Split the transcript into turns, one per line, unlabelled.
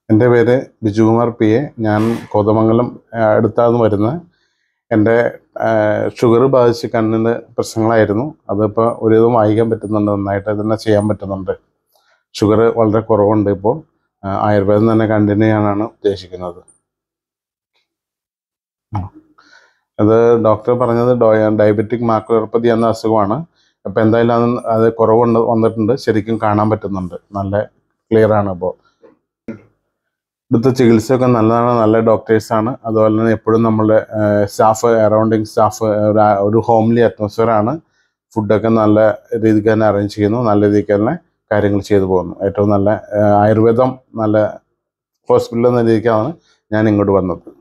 എൻ്റെ പേര് Bijukumar P A ഞാൻ കോതമംഗലം ആ, അടുത്താണ് വരുന്നത് എൻ്റെ ഷുഗർ ബാധിച്ച് കണ്ണിന് പ്രശ്നങ്ങളായിരുന്നു അതിപ്പോൾ ഒരുവിധം വായിക്കാൻ പറ്റുന്നുണ്ട് നന്നായിട്ട് തന്നെ ചെയ്യാൻ പറ്റുന്നുണ്ട് ഷുഗർ വളരെ കുറവുണ്ട് ഇപ്പോൾ ആ, ആയുർവേദം തന്നെ കണ്ടിന്യൂ ചെയ്യാനാണ് ഉദ്ദേശിക്കുന്നത് ഉം. അത് ഡോക്ടർ പറഞ്ഞത് ഡയബറ്റിക് മാക്കുലർപ്പതി എന്ന അസുഖമാണ് അപ്പോൾ എന്തായാലും അത് അത് കുറവുണ്ട് വന്നിട്ടുണ്ട് ശരിക്കും കാണാൻ പറ്റുന്നുണ്ട് നല്ല ക്ലിയർ ആണ് ഇപ്പോൾ ഇവിടുത്തെ ചികിത്സയൊക്കെ നല്ലതാണ് നല്ല ഡോക്ടേഴ്സാണ് അതുപോലെ തന്നെ എപ്പോഴും നമ്മളുടെ സ്റ്റാഫ് അറൗണ്ടിങ് സ്റ്റാഫ് ഒരു ഹോംലി അറ്റ്മോസ്ഫിയർ ആണ് ഫുഡൊക്കെ നല്ല രീതിക്ക് തന്നെ അറേഞ്ച് ചെയ്യുന്നു നല്ല രീതിക്ക് തന്നെ കാര്യങ്ങൾ ചെയ്തു പോകുന്നു ഏറ്റവും നല്ല ആ, ആയുർവേദം നല്ല ഹോസ്പിറ്റൽ എന്ന രീതിക്കാണ് ഞാൻ ഇങ്ങോട്ട് വന്നത്